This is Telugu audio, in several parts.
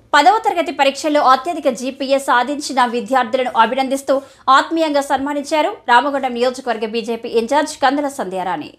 పదవ తరగతి పరీక్షల్లో అత్యధిక జీపీఏ సాధించిన విద్యార్థులను అభినందిస్తూ ఆత్మీయంగా సన్మానించారు రామగుండం నియోజకవర్గ బీజేపీ ఇన్ఛార్జ్ కందుల సంధ్యారాణి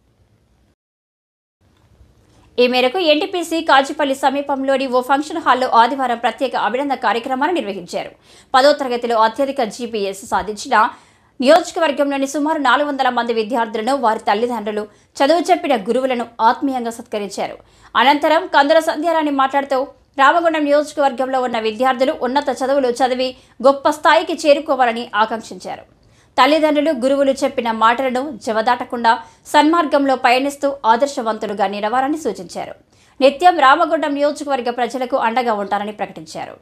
ఈ మేరకు ఎన్టీపీసీ కాజీపల్లి సమీపంలోని ఓ ఫంక్షన్ హాల్లో ఆదివారం ప్రత్యేక అభినందన కార్యక్రమాన్ని నిర్వహించారు పదో తరగతిలో అత్యధిక జీపీఎస్ సాధించిన నియోజకవర్గంలోని సుమారు నాలుగు వందల మంది విద్యార్థులను వారి తల్లిదండ్రులు చదువు చెప్పిన గురువులను ఆత్మీయంగా సత్కరించారు అనంతరం కందుల సంధ్యారాణి మాట్లాడుతూ రామగుండం నియోజకవర్గంలో ఉన్న విద్యార్థులు ఉన్నత చదువులు చదివి గొప్ప స్థాయికి చేరుకోవాలని ఆకాంక్షించారు తల్లిదండ్రులు గురువులు చెప్పిన మాటలను జవదాటకుండా సన్మార్గంలో పయనిస్తూ ఆదర్శవంతులుగా నిలవాలని సూచించారు నిత్యం రామగుండం నియోజకవర్గ ప్రజలకు అండగా ఉంటారని ప్రకటించారు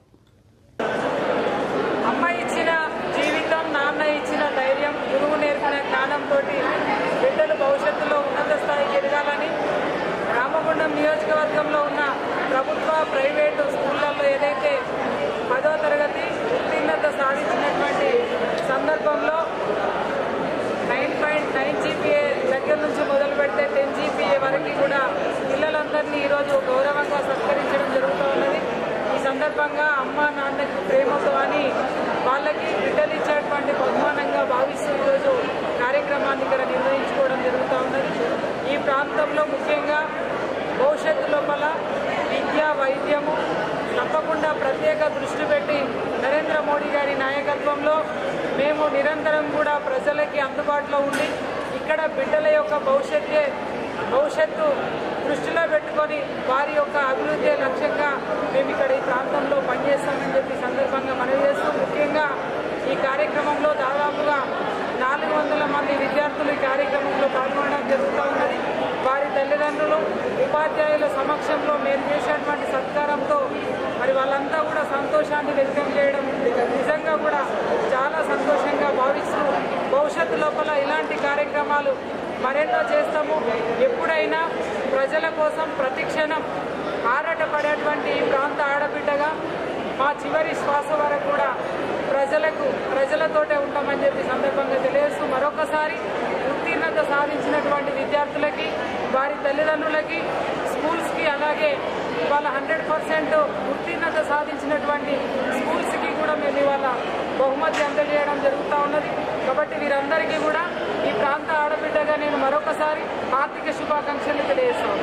అమ్మ ఇచ్చిన జీవితం నాన్న ఇచ్చిన ధైర్యం గురువు నేర్పిన జ్ఞానంతో బిడ్డలు భవిష్యత్తులో ఉన్నత స్థాయికి ఎదగాలని రామగుండం నియోజకవర్గంలో ఉన్న ప్రభుత్వ ప్రైవేటు స్కూళ్ళల్లో ఏదైతే పదో తరగతి ఉత్తీర్ణత సాధించినటువంటి సందర్భంలో నైన్ పాయింట్ నైన్ జీపీఏ దగ్గర నుంచి మొదలు పెడితే టెన్ జీపీఏ వరకు కూడా పిల్లలందరినీ ఈరోజు గౌరవంగా సత్కరించడం జరుగుతూ ఉన్నది ఈ సందర్భంగా అమ్మ నాన్నకి ప్రేమతో అని వాళ్ళకి బిడ్డలు ఇచ్చేటువంటి బహుమానంగా భావిస్తూ ఈరోజు కార్యక్రమాన్ని ఇక్కడ నిర్వహించుకోవడం జరుగుతూ ఉన్నది ఈ ప్రాంతంలో ముఖ్యంగా భవిష్యత్తు లోపల విద్య వైద్యము తప్పకుండా ప్రత్యేక దృష్టి పెట్టి నరేంద్ర మోడీ గారి నాయకత్వంలో మేము నిరంతరం కూడా ప్రజలకి అందుబాటులో ఉండి ఇక్కడ బిడ్డల యొక్క భవిష్యత్తే భవిష్యత్తు దృష్టిలో పెట్టుకొని వారి యొక్క అభివృద్ధి లక్ష్యంగా మేము ఇక్కడ ఈ ప్రాంతంలో పనిచేస్తామని చెప్పి సందర్భంగా మనవి చేస్తూ ముఖ్యంగా ఈ కార్యక్రమంలో దాదాపుగా నాలుగు వందల మంది విద్యార్థులు ఈ కార్యక్రమంలో పాల్గొనడం జరుగుతూ ఉన్నది వారి తల్లిదండ్రులు ఉపాధ్యాయుల సమక్షంలో మేము చేసేటువంటి సత్కారంతో మరి వాళ్ళంతా కూడా సంతోషాన్ని వ్యక్తం చేయడం నిజంగా కూడా చాలా సంతోషంగా భావిస్తూ భవిష్యత్తు లోపల ఇలాంటి కార్యక్రమాలు మరెన్నో చేస్తాము ఎప్పుడైనా ప్రజల కోసం ప్రతిక్షణం ఆరాటపడేటువంటి ఈ ప్రాంత ఆడబిడ్డగా మా చివరి శ్వాస వరకు కూడా ప్రజలకు ప్రజలతోటే ఉంటామని చెప్పి సందర్భంగా తెలియజేస్తూ మరొకసారి ఉత్తీర్ణత సాధించినటువంటి విద్యార్థులకి వారి తల్లిదండ్రులకి స్కూల్స్కి అలాగే ఇవాళ హండ్రెడ్ పర్సెంట్ ఉత్తీర్ణత సాధించినటువంటి స్కూల్స్కి కూడా మేము ఇవాళ బహుమతి అందజేయడం జరుగుతూ ఉన్నది కాబట్టి వీరందరికీ కూడా ఈ ప్రాంత ఆడబిడ్డగా నేను మరొకసారి ఆర్థిక శుభాకాంక్షలు తెలియజేస్తాను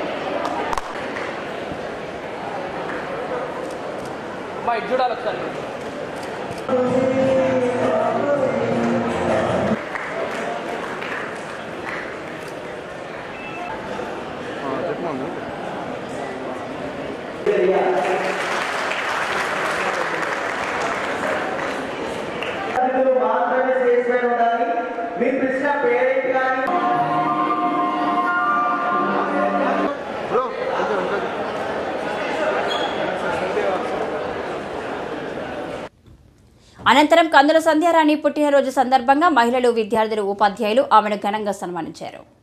అమ్మా ఇటు చూడాలి ఒకసారి విద్యార్థులు మాత్రమే సేఫ్గా ఉండాలి మీ ప్రశ్న పేరెంట్ కానీ అనంతరం కందుల సంధ్యారాణి పుట్టినరోజు సందర్భంగా మహిళలు విద్యార్థులు ఉపాధ్యాయులు ఆమెను ఘనంగా సన్మానించారు